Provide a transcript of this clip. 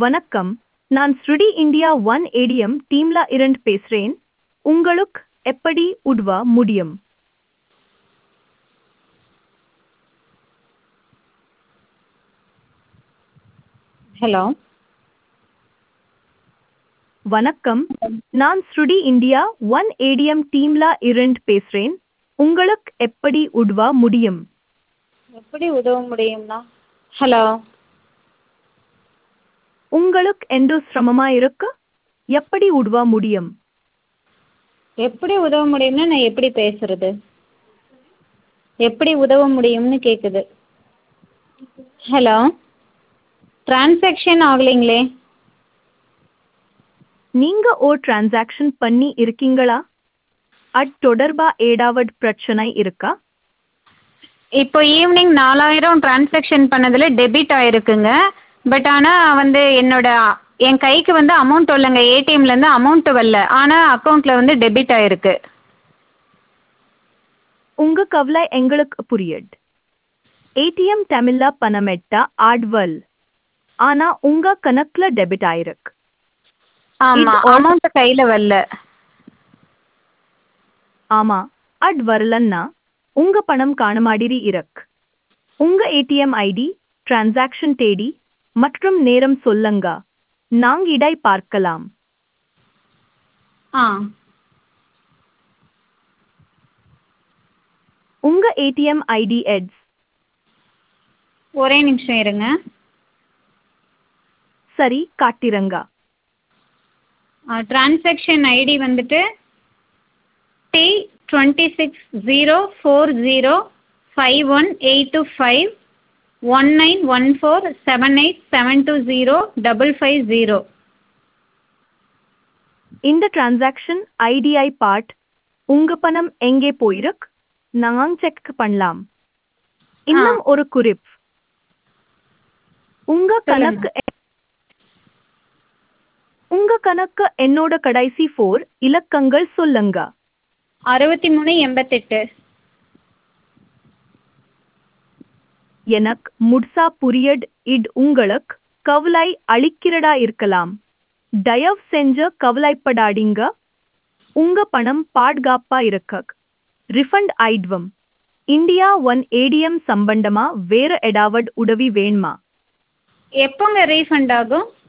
வணக்கம் நான் ஸ்ருடி இந்தியா ஒன் ஏடிஎம் டீம்ல இருந்து பேசுறேன் உங்களுக்கு எப்படி உதவ முடியும் ஹலோ வணக்கம் நான் ஸ்ருடி இந்தியா ஒன் ஏடிஎம் டீம்ல இருந்து பேசுறேன் உங்களுக்கு எப்படி உதவ முடியும் எப்படி உதவ முடியும்னா ஹலோ உங்களுக்கு எந்த சிரமமா இருக்கு எப்படி உதவ முடியும் எப்படி உதவ முடியும்னா நான் எப்படி பேசுறது எப்படி உதவ முடியும்னு கேட்குது ஹலோ டிரான்சாக்ஷன் ஆகலைங்களே நீங்க ஒரு டிரான்சாக்ஷன் பண்ணி இருக்கீங்களா அது தொடர்பா ஏதாவது பிரச்சனை இருக்கா இப்போ ஈவினிங் நாலாயிரம் டிரான்சாக்ஷன் பண்ணதில் டெபிட் ஆயிருக்குங்க பட் ஆனால் வந்து என்னோட என் கைக்கு வந்து அமௌண்ட் வரலங்க ஏடிஎம்லேருந்து அமௌண்ட் வரல ஆனால் அக்கௌண்ட்டில் வந்து டெபிட் ஆயிருக்கு உங்க கவலை எங்களுக்கு புரியுது ஏடிஎம் தமிழ்ல பணமெட்டா ஆட்வல் ஆனா உங்க கணக்குல டெபிட் ஆயிருக்கு ஆமாம் இது அமௌண்ட் கையில் வரல ஆமா அட் வரலன்னா உங்க பணம் காண மாதிரி இருக்கு உங்க ஏடிஎம் ஐடி டிரான்சாக்ஷன் தேடி மற்றும் நேரம் சொல்லுங்க நாங்க இடை பார்க்கலாம் ஆ உங்க ஏடிஎம் ஐடி எட்ஸ் ஒரே நிமிஷம் இருங்க சரி காட்டிரங்க டிரான்சாக்ஷன் ஐடி வந்துட்டு T twenty six zero four zero five one eight two five one nine one four seven eight seven two zero double five zero இந்த டிரான்சாக்ஷன் ஐடிஐ பார்ட் உங்க பணம் எங்கே போயிருக்கு நாங்க செக் பண்ணலாம் இன்னும் ஒரு குறிப் உங்க கணக்கு எ- உங்க கணக்கு என்னோட கடைசி ஃபோர் இலக்கங்கள் சொல்லுங்க அறுபத்தி மூணு எண்பத்தெட்டு எனக்கு முட்சா புரியட் இட் உங்களுக்கு கவலை அளிக்கிறதா இருக்கலாம் தயவு செஞ்சு கவலைப்படாதீங்க உங்க பணம் பாதுகாப்பா இருக்க ரிஃபண்ட் ஆயிடுவோம் இந்தியா ஒன் ஏடிஎம் சம்பந்தமா வேற ஏதாவது உதவி வேணுமா எப்போங்க ரீஃபண்ட் ஆகும்